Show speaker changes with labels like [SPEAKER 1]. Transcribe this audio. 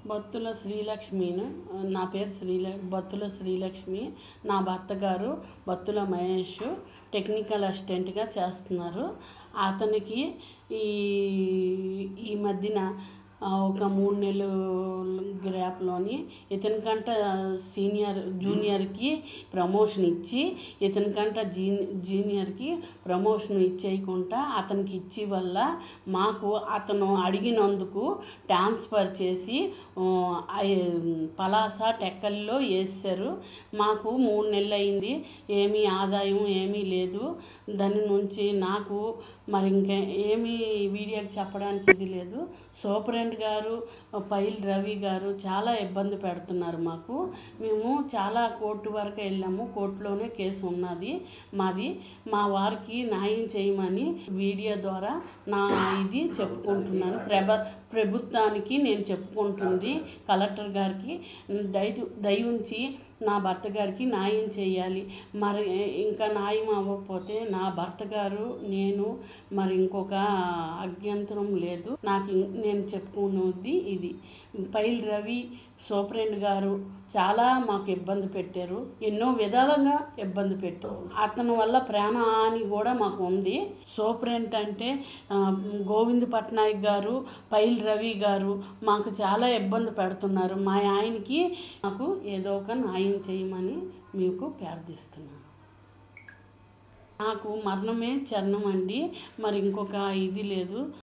[SPEAKER 1] బత్తుల శ్రీలక్ష్మిను నా పేరు శ్రీల బత్తుల శ్రీలక్ష్మి నా భర్త గారు బత్తుల మహేష్ టెక్నికల్ అసిస్టెంట్గా చేస్తున్నారు అతనికి ఈ ఈ మధ్యన ఆ, ఒక మూడు నెలలు గ్యాప్లోని ఇతనికంట సీనియర్ జూనియర్కి ప్రమోషన్ ఇచ్చి ఇతనికంట జీ జూనియర్కి ప్రమోషన్ ఇచ్చేయకుండా అతనికి ఇచ్చి వల్ల మాకు అతను అడిగినందుకు ట్రాన్స్ఫర్ చేసి ఆ, ఐ- పలాస టెక్కల్లో వేసారు మాకు మూడు నెలలు అయింది ఏమీ ఆదాయం ఏమీ లేదు దాని నుంచి నాకు మరి ఇంకా ఏమీ వీడియోకి చెప్పడానికి ఇది లేదు సూపరెంట్ గారు పైల్ రవి గారు చాలా ఇబ్బంది పెడుతున్నారు మాకు మేము చాలా కోర్టు వరకు వెళ్ళాము కోర్టులోనే కేసు ఉన్నది మాది మా వారికి న్యాయం చేయమని వీడియో ద్వారా నా ఇది చెప్పుకుంటున్నాను ప్రభ ప్రభుత్వానికి నేను చెప్పుకుంటుంది కలెక్టర్ గారికి దయ దయ ఉంచి నా భర్త గారికి న్యాయం చేయాలి మరి ఇంకా న్యాయం అవ్వకపోతే నా భర్త గారు నేను మరి ఇంకొక అభ్యంతరం లేదు నాకు ఇం- నేను చెప్పుకున్నది ఇది పైల్ రవి సూపరెంట్ గారు చాలా మాకు ఇబ్బంది పెట్టారు ఎన్నో విధాలుగా ఇబ్బంది పెట్టారు అతని వల్ల ప్రాణహాని కూడా మాకు ఉంది సూపరెంట్ అంటే ఆ, గోవింద్ పట్నాయక్ గారు పైల్ రవి గారు మాకు చాలా ఇబ్బంది పెడుతున్నారు మా ఆయనకి మాకు ఏదో ఒక న్యాయం చేయమని మీకు ప్రార్థిస్తున్నాను నాకు మరణమే చరణం అండి మరి ఇంకొక ఇది లేదు